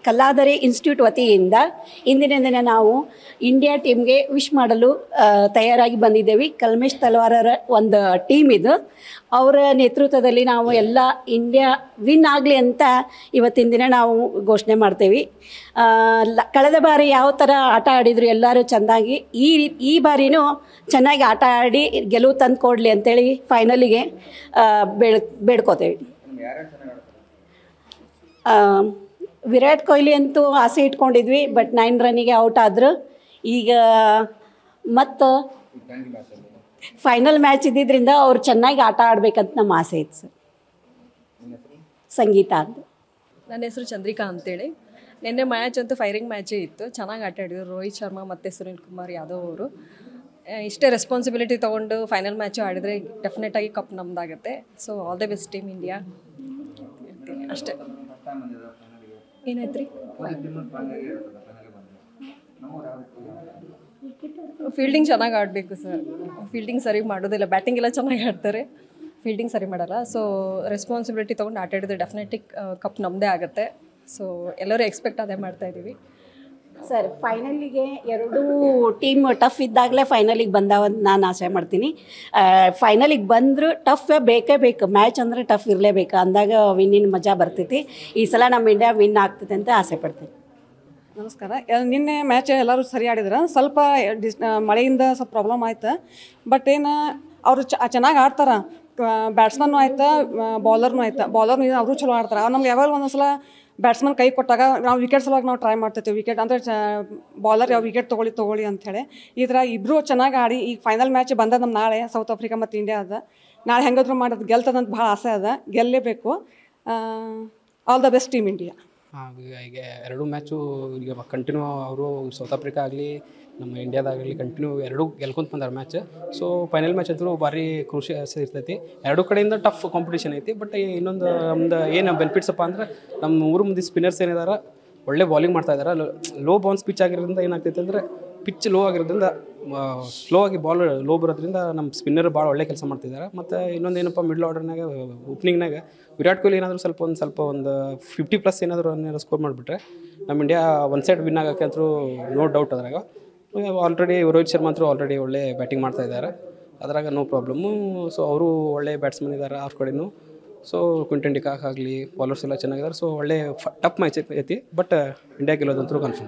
ಕಲ್ಲಾದರಿ institute ವತಿಯಿಂದ ಇಂದಿನ ದಿನ ನಾವು ಇಂಡಿಯಾ ಟೀಮ್ಗೆ ವಿಶ್ ಮಾಡಲು ಆ, ತಯಾರಾಗಿ ಬಂದಿದ್ದೇವೆ ಕಲ್ಮೇಶ್ ತಲ್ವಾರರ ಒಂದು ಟೀಮ್ ಇದು ಅವರ ನೇತೃತ್ವದಲ್ಲಿ ನಾವು ಎಲ್ಲ ಇಂಡಿಯಾ ವಿನ್ ಆಗಲಿ ಅಂತ ಇವತ್ತಿನ ದಿನ ನಾವು ಘೋಷಣೆ ಮಾಡ್ತೇವೆ ಆ, ಲ- ಕಳೆದ ಬಾರಿ ಯಾವ ಥರ ಆಟ ಆಡಿದ್ರು ಎಲ್ಲರೂ ಚೆಂದಾಗಿ ಈ ರೀ- ಈ ಬಾರಿನೂ ಚೆನ್ನಾಗಿ ಆಟ ಆಡಿ ಗೆಲುವು ತಂದು ಕೊಡಲಿ ಅಂತೇಳಿ ಫೈನಲಿಗೆ ಬೇಡ್ ಬೇಡ್ಕೋತೇವೆ ಆ, ವಿರಾಟ್ ಕೊಹ್ಲಿ ಅಂತೂ ಆಸೆ ಇಟ್ಕೊಂಡಿದ್ವಿ ಬಟ್ ನೈನ್ ರನ್ನಿಗೆ ಔಟ್ ಆದರು ಈಗ ಮತ್ತು ಫೈನಲ್ ಮ್ಯಾಚ್ ಇದ್ದಿದ್ದರಿಂದ ಅವ್ರು ಚೆನ್ನಾಗಿ ಆಟ ಆಡ್ಬೇಕಂತ ನಮ್ಮ ಆಸೆ ಇತ್ತು ಸರ್ ಸಂಗೀತ ಅಂತ ನನ್ನ ಹೆಸರು ಚಂದ್ರಿಕಾ ಅಂತೇಳಿ ನಿನ್ನೆ ಮ್ಯಾಚ್ ಅಂತೂ ಫೈರಿಂಗ್ ಮ್ಯಾಚೇ ಇತ್ತು ಚೆನ್ನಾಗಿ ಆಟ ಆಡಿದ್ರು ರೋಹಿತ್ ಶರ್ಮಾ ಮತ್ತು ಸುನಿಲ್ ಕುಮಾರ್ ಯಾದವ್ ಅವರು ಆ, ಇಷ್ಟೇ ರೆಸ್ಪಾನ್ಸಿಬಿಲಿಟಿ ತೊಗೊಂಡು ಫೈನಲ್ ಮ್ಯಾಚು ಆಡಿದ್ರೆ ಡೆಫಿನೆಟಾಗಿ ಕಪ್ ನಮ್ದಾಗುತ್ತೆ so all the best team India ಅಷ್ಟೇ ಏನಾಯ್ತು ರೀ ಫೀಲ್ಡಿಂಗ್ ಚೆನ್ನಾಗಿ ಆಡಬೇಕು ಸರ್ ಫೀಲ್ಡಿಂಗ್ ಸರಿ ಮಾಡೋದಿಲ್ಲ ಬ್ಯಾಟಿಂಗ್ ಎಲ್ಲ ಚೆನ್ನಾಗಿ ಆಡ್ತಾರೆ ಫೀಲ್ಡಿಂಗ್ ಸರಿ ಮಾಡಲ್ಲ ಸೊ ರೆಸ್ಪಾನ್ಸಿಬಿಲಿಟಿ ತೊಗೊಂಡು ಆಟ ಆಡಿದ್ರೆ ಡೆಫಿನೆಟ್ಲಿ ಕಪ್ ನಮ್ಮದೇ ಆಗುತ್ತೆ ಸೊ ಎಲ್ಲರೂ ಎಕ್ಸ್ಪೆಕ್ಟ್ ಅದೇ ಮಾಡ್ತಾ ಇದ್ದೀವಿ ಸರ್ ಫೈನಲಿಗೆ ಎರಡೂ ಟೀಮ್ ಟಫ್ ಇದ್ದಾಗಲೇ ಫೈನಲಿಗೆ ಬಂದಾವಂತ ನಾನು ಆಸೆ ಮಾಡ್ತೀನಿ ಫೈನಲಿಗೆ ಬಂದರೂ ಟಫ್ ಬೇಕೇ ಬೇಕು ಮ್ಯಾಚ್ ಅಂದರೆ ಟಫ್ ಇರಲೇಬೇಕು ಅಂದಾಗ ವಿನ್ನಿನ ಮಜಾ ಬರ್ತೈತಿ ಈ ಸಲ ನಮ್ಮ ಇಂಡಿಯಾ ವಿನ್ ಆಗ್ತೈತೆ ಅಂತ ಆಸೆ ಪಡ್ತೀನಿ ನಮಸ್ಕಾರ ಎ- ನಿನ್ನೆ ಮ್ಯಾಚ್ ಎಲ್ಲರೂ ಸರಿ ಆಡಿದ್ರು ಸ್ವಲ್ಪ ಡಿಸ್ ಆ, ಮಳೆಯಿಂದ ಸ್ವಲ್ಪ ಪ್ರಾಬ್ಲಮ್ ಆಯ್ತು ಬಟ್ ಏನು ಅವರು ಚೆನ್ನಾಗಿ ಆಡ್ತಾರೆ ಬ್ಯಾಟ್ಸ್ಮನ್ನು ಆಯ್ತು ಬೌಲರ್ನು ಆಯ್ತು ಬೌಲರ್ನು ಅವರು ಚಲೋ ಆಡ್ತಾರೆ ಅವ್ರು ನಮ್ಗೆ ಯಾವಾಗ ಒಂದೊಂದ್ಸಲ ಬ್ಯಾಟ್ಸ್ಮನ್ ಕೈ ಕೊಟ್ಟಾಗ ನಾವು ವಿಕೆಟ್ ಸಲುವಾಗಿ ನಾವು ಟ್ರೈ ಮಾಡ್ತಿರ್ತೀವಿ ವಿಕೆಟ್ ಅಂದರೆ ಚ ಬೌಲರ್ ಯಾವ ವಿಕೆಟ್ ತೊಗೊಳ್ಳಿ ತೊಗೊಳ್ಳಿ ಅಂಥೇಳಿ ಈ ಥರ ಇಬ್ಬರು ಚೆನ್ನಾಗಿ ಆಡಿ ಈಗ ಫೈನಲ್ ಮ್ಯಾಚ್ ಬಂದದ ನಮ್ಮ ನಾಳೆ ಸೌತ್ ಆಫ್ರಿಕಾ ಮತ್ತು ಇಂಡಿಯಾ ಅದ ನಾಳೆ ಹೆಂಗಾದ್ರೂ ಮಾಡೋದು ಗೆಲ್ತದಂತ ಭಾಳ ಆಸೆ ಅದ ಗೆಲ್ಲೇಬೇಕು all the best team India ಹಾಂ ಈಗ ಈಗ ಎರಡು ಮ್ಯಾಚು ಈಗ ಕಂಟಿನ್ಯೂ ಅವರು ಸೌತ್ ಆಫ್ರಿಕಾ ಆಗಲಿ ನಮ್ಮ ಇಂಡಿಯಾದಾಗಲಿ ಕಂಟಿನ್ಯೂ ಎರಡೂ ಗೆಲ್ಕೊಂತ ಬಂದಾರ ಮ್ಯಾಚ್ ಸೊ ಫೈನಲ್ ಮ್ಯಾಚ್ ಅಂತೂ ಭಾರಿ ಖುಷಿ ಇರ್ತೈತಿ ಎರಡೂ ಕಡೆಯಿಂದ ಟಫ್ ಕಾಂಪಿಟೇಷನ್ ಐತಿ ಬಟ್ ಇನ್ನೊಂದು ನಮ್ದು ಏನು ಬೆನಿಫಿಟ್ಸ್ ಅಪ್ಪ ಅಂದ್ರೆ ನಮ್ಮ ಮೂರು ಮಂದಿ ಸ್ಪಿನ್ನರ್ಸ್ ಏನಿದಾರ ಒಳ್ಳೆ ಬಾಲಿಂಗ್ ಮಾಡ್ತಾ ಇದ್ದಾರೆ ಲೋ ಬೌನ್ಸ್ ಪಿಚ್ ಆಗಿರೋದ್ರಿಂದ ಏನಾಗ್ತೈತೆ ಅಂದರೆ ಪಿಚ್ ಲೋ ಆಗಿರೋದ್ರಿಂದ ಸ್ಲೋ ಆಗಿ ಬಾಲ್ ಲೋ ಬರೋದ್ರಿಂದ ನಮ್ಮ ಸ್ಪಿನ್ನರ್ ಭಾಳ ಒಳ್ಳೆ ಕೆಲಸ ಮಾಡ್ತಿದ್ದಾರೆ ಮತ್ತು ಇನ್ನೊಂದು ಏನಪ್ಪ ಮಿಡ್ಲ್ ಆರ್ಡರ್ನಾಗ ಓಪನಿಂಗ್ನಾಗ ವಿರಾಟ್ ಕೊಹ್ಲಿ ಏನಾದರೂ ಸ್ವಲ್ಪ ಒಂದು ಸ್ವಲ್ಪ ಒಂದು ಫಿಫ್ಟಿ ಪ್ಲಸ್ ಏನಾದರೂ ಏನಾದ್ರು ಸ್ಕೋರ್ ಮಾಡಿಬಿಟ್ರೆ ನಮ್ಮ ಇಂಡಿಯಾ ಒನ್ ಸೈಡ್ ವಿನ್ ಆಗೋಕ್ಕೆ ಅಂತೂ ನೋ ಡೌಟ್ ಅದ್ರಾಗ ಆಲ್ರೆಡಿ ರೋಹಿತ್ ಶರ್ಮಾ ಅಂತೂ ಆಲ್ರೆಡಿ ಒಳ್ಳೆ ಬ್ಯಾಟಿಂಗ್ ಮಾಡ್ತಾ ಇದ್ದಾರೆ ಅದ್ರಾಗ ನೋ ಪ್ರಾಬ್ಲಮ್ಮು ಸೊ ಅವರು ಒಳ್ಳೆ ಬ್ಯಾಟ್ಸ್ಮನ್ ಇದ್ದಾರೆ ಅವ್ರ ಕಡೆನೂ ಸೊ ಕ್ವಿಂಟನ್ ಡಿಕಾಕ್ ಆಗಲಿ ಬಾಲರ್ಸ್ ಎಲ್ಲ ಚೆನ್ನಾಗಿದ್ದಾರೆ ಸೊ ಒಳ್ಳೆ ಟಫ್ ಮ್ಯಾಚ್ ಐತಿ ಬಟ್ ಇಂಡಿಯಾ ಗೆಲ್ಲೋದಂತೂ ಕನ್ಫರ್ಮ್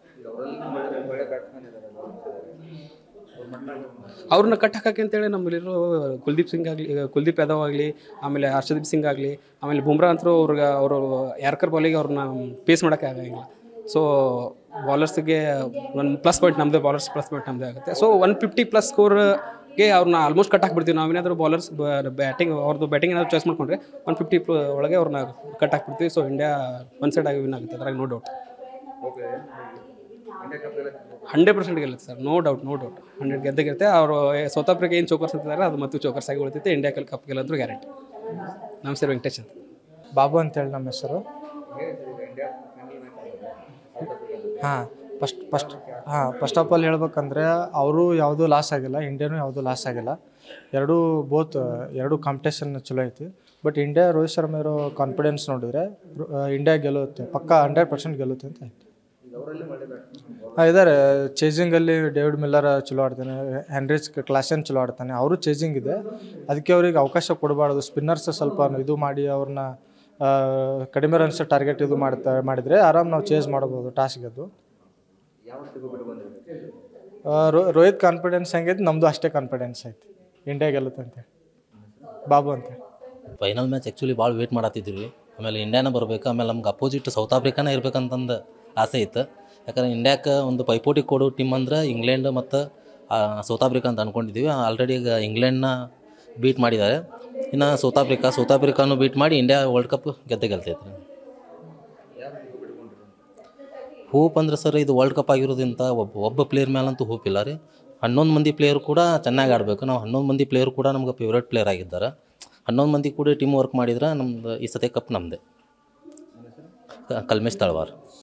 ಅವ್ರನ್ನ ಕಟ್ ಹಾಕಕ್ಕೆ ಅಂತೇಳಿ ನಮ್ಮಲ್ಲಿರೋ ಕುಲ್ದೀಪ್ ಸಿಂಗ್ ಆಗಲಿ ಕುಲ್ದೀಪ್ ಯಾದವ್ ಆಗಲಿ ಆಮೇಲೆ ಹರ್ಷದೀಪ್ ಸಿಂಗ್ ಆಗಲಿ ಆಮೇಲೆ ಬುಮ್ರಾ ಅಂತೂ ಅವ್ರಿಗೆ ಅವರು ಯಾರ್ಕರ್ ಬಾಲಿಗೆ ಅವ್ರನ್ನ ಪೇಸ್ ಮಾಡೋಕ್ಕೆ ಆಗಂಗಿಲ್ಲ ಸೊ ಬಾಲರ್ಸ್ಗೆ ಒಂದು ಪ್ಲಸ್ ಪಾಯಿಂಟ್ ನಮ್ಮದೇ ಬಾಲರ್ಸ್ ಪ್ಲಸ್ ಪಾಯಿಂಟ್ ನಮ್ಮದೇ ಆಗುತ್ತೆ ಸೊ ಒನ್ ಫಿಫ್ಟಿ ಪ್ಲಸ್ ಸ್ಕೋರ್ಗೆ ಅವ್ರನ್ನ ಆಲ್ಮೋಸ್ಟ್ ಕಟ್ ಹಾಕ್ಬಿಡ್ತೀವಿ ನಾವೇನಾದರೂ ಬಾಲರ್ಸ್ ಬ್ಯಾಟಿಂಗ್ ಅವ್ರದ್ದು ಬ್ಯಾಟಿಂಗ್ ಏನಾದರೂ ಚಾಯ್ಸ್ ಮಾಡ್ಕೊಂಡ್ರೆ ಒನ್ ಫಿಫ್ಟಿ ಒಳಗೆ ಅವ್ರನ್ನ ಕಟ್ ಹಾಕ್ಬಿಡ್ತೀವಿ ಸೊ ಇಂಡಿಯಾ ಒನ್ ಸೈಡ್ ಆಗಿ ವಿನ್ ಆಗುತ್ತೆ ಅದ್ರಾಗ ನೋ ಡೌಟ್ ಹಂಡ್ರೆಡ್ ಪರ್ಸೆಂಟ್ ಗೆಲ್ಲುತ್ತೆ sir no doubt no doubt hundred ಗೆದ್ದೇ ಗೆಲ್ಲುತ್ತೆ ಅವರು ಸೌತ್ ಆಫ್ರಿಕಾ ಏನು ಚೋಕರ್ಸ್ ಅಂತಿದ್ದಾರೆ ಅದು ಮತ್ತು ಚೋಕರ್ಸ್ ಆಗಿ ಉಳಿತೈತೆ ಇಂಡಿಯಾ ಕಲ್ ಕಪ್ ಗೆಲ್ಲೋದ್ರು ಗ್ಯಾರಂಟಿ ನಮ್ಮ ಸರ್ ವೆಂಕಟೇಶ್ ಅಂತ ಬಾಬು ಅಂತೇಳಿ ನಮ್ಮ ಹೆಸರು ಹಾಂ ಫಸ್ಟ್ ಫಸ್ಟ್ ಹಾಂ ಫಸ್ಟ್ ಆಫ್ ಆಲ್ ಹೇಳ್ಬೇಕಂದ್ರೆ ಅವರು ಯಾವುದೂ ಲಾಸ್ ಆಗಿಲ್ಲ ಇಂಡಿಯಾನೂ ಯಾವುದೂ ಲಾಸ್ ಆಗಿಲ್ಲ ಎರಡೂ ಬೋತ್ ಎರಡೂ ಕಾಂಪಿಟೇಷನ್ ಚಲೋ ಐತಿ ಬಟ್ ಇಂಡಿಯಾ ರೋಹಿತ್ ಶರ್ಮಾ ಇರೋ ಕಾನ್ಫಿಡೆನ್ಸ್ ನೋಡಿದ್ರೆ ಇಂಡಿಯಾ ಗೆಲ್ಲುತ್ತೆ ಪಕ್ಕ ಹಂಡ್ರೆಡ್ ಪರ್ಸೆಂಟ್ ಗೆಲ್ಲುತ್ತೆ ಅಂತ ಆಯ್ತು ಹಾಂ ಇದ್ದಾರೆ ಚೇಜಿಂಗಲ್ಲಿ ಡೇವಿಡ್ ಮಿಲ್ಲರ್ ಚಲೋ ಆಡ್ತಾನೆ ಹೆನ್ರಿಚ್ ಕ್ಲಾಸನ್ ಚಲೋ ಆಡ್ತಾನೆ ಅವರು ಚೇಜಿಂಗ್ ಇದೆ ಅದಕ್ಕೆ ಅವ್ರಿಗೆ ಅವಕಾಶ ಕೊಡಬಾರ್ದು ಸ್ಪಿನ್ನರ್ಸ್ ಸ್ವಲ್ಪ ಇದು ಮಾಡಿ ಅವ್ರನ್ನ ಆ, ಕಡಿಮೆ ರನ್ಸ್ ಟಾರ್ಗೆಟ್ ಇದು ಮಾಡ್ತಾ ಮಾಡಿದರೆ ಆರಾಮ್ ನಾವು ಚೇಸ್ ಮಾಡ್ಬೋದು ಟಾಸ್ ಗೆದ್ದು ಆ, ರೋ- ರೋಹಿತ್ ಕಾನ್ಫಿಡೆನ್ಸ್ ಹೆಂಗೈತಿ ನಮ್ಮದು ಅಷ್ಟೇ ಕಾನ್ಫಿಡೆನ್ಸ್ ಐತಿ ಇಂಡಿಯಾ ಗೆಲ್ಲುತ್ತೆ ಅಂತೇಳಿ ಬಾಬು ಅಂತೇಳಿ ಫೈನಲ್ ಮ್ಯಾಚ್ ಆ್ಯಕ್ಚುಲಿ ಭಾಳ ವೇಟ್ ಮಾಡತ್ತಿದ್ವಿ ಆಮೇಲೆ ಇಂಡಿಯಾನ ಬರಬೇಕು ಆಮೇಲೆ ನಮ್ಗೆ ಅಪೋಸಿಟ್ ಸೌತ್ ಆಫ್ರಿಕಾನೇ ಇರ್ಬೇಕಂತಂದು ಆಸೆ ಇತ್ತು ಯಾಕಂದ್ರೆ ಇಂಡಿಯಾಕ್ಕೆ ಒಂದು ಪೈಪೋಟಿ ಕೊಡೋ ಟೀಮ್ ಅಂದ್ರೆ ಇಂಗ್ಲೆಂಡ್ ಮತ್ತು ಸೌತ್ ಆಫ್ರಿಕಾ ಅಂತ ಅಂದ್ಕೊಂಡಿದ್ದೀವಿ ಆಲ್ರೆಡಿ ಈಗ ಇಂಗ್ಲೆಂಡ್ನ ಬೀಟ್ ಮಾಡಿದ್ದಾರೆ ಇನ್ನು ಸೌತ್ ಆಫ್ರಿಕಾ ಸೌತ್ ಆಫ್ರಿಕಾನು ಬೀಟ್ ಮಾಡಿ ಇಂಡಿಯಾ ವರ್ಲ್ಡ್ ಕಪ್ ಗೆದ್ದೆ ಗೆಲ್ತೈತೆ ಹೋಪ್ ಅಂದ್ರೆ ಸರ್ ಇದು ವರ್ಲ್ಡ್ ಕಪ್ ಆಗಿರೋದ್ರಿಂದ ಒಬ್ಬ ಒಬ್ಬ ಪ್ಲೇಯರ್ ಮೇಲಂತೂ ಹೋಪ್ ಇಲ್ಲ ರೀ ಹನ್ನೊಂದು ಮಂದಿ ಪ್ಲೇಯರ್ ಕೂಡ ಚೆನ್ನಾಗಿ ಆಡಬೇಕು ನಾವು ಹನ್ನೊಂದು ಮಂದಿ ಪ್ಲೇಯರ್ ಕೂಡ ನಮ್ಗೆ ಫೇವ್ರೇಟ್ ಪ್ಲೇಯರ್ ಆಗಿದ್ದಾರೆ ಹನ್ನೊಂದು ಮಂದಿ ಕೂಡ ಟೀಮ್ ವರ್ಕ್ ಮಾಡಿದ್ರೆ ನಮ್ದು ಈ ಸತಿ ಕಪ್ ನಮ್ಮದೇ ಕಲ್ಮೇಶ್ ತಳವಾರ್